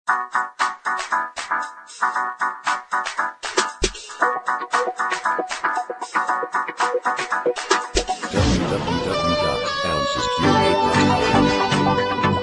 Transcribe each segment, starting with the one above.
www.elsesq8.com.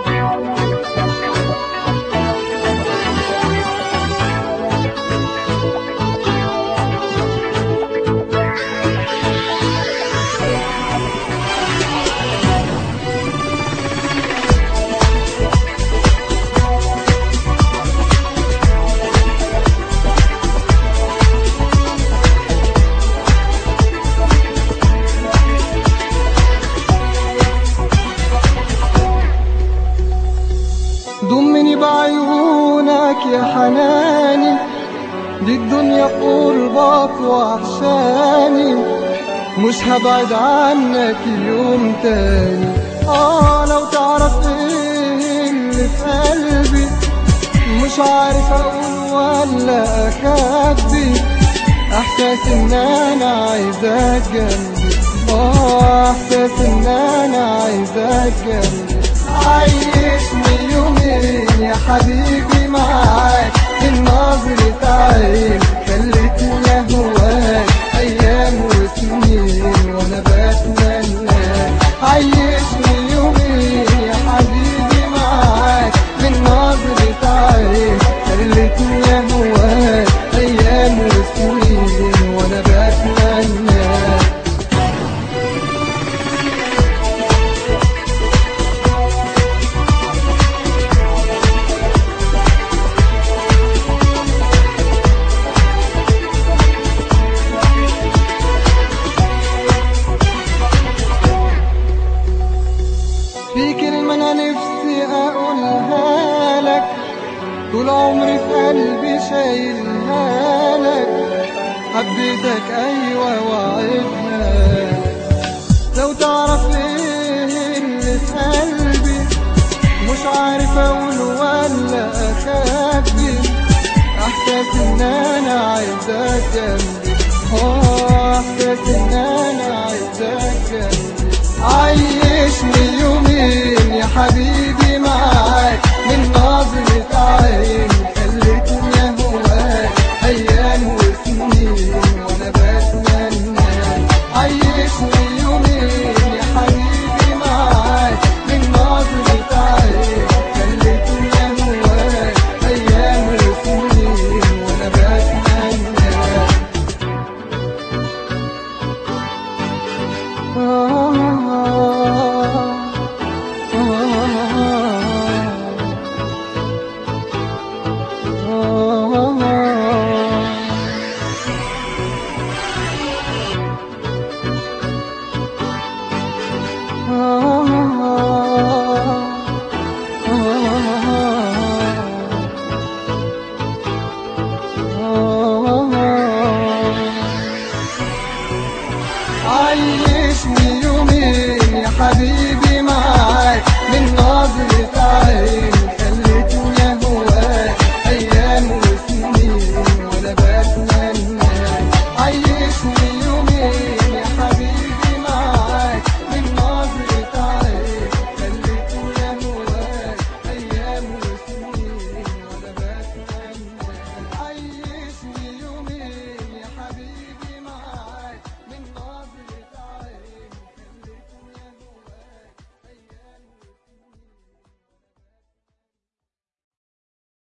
ضمني بعيونك يا حناني دي الدنيا قربك وحشاني مش هبعد عنك يوم تاني اه لو تعرف ايه اللي في قلبي مش عارف اقول ولا اخبي احساس ان انا عايزك جنبي اه احساس ان انا عايزك جنبي عايشني يومين يا حبيبي معاك من نظرة عين خلتني اهواك ايام وسنين وانا بتمناك عايشني يومين يا حبيبي معاك من نظرة عين خلتني اهواك ايام وسنين وانا بتمناك في كلمة أنا نفسي أقولها لك طول عمري في قلبي شايلها لك حبيتك أيوة وعدها لو تعرف إيه اللي في قلبي مش عارف أقول ولا أخبي إحساس إن أنا عايزك جنبي آه إحساس إن أنا عايزك جنبي عيشني يومين يا حبيبي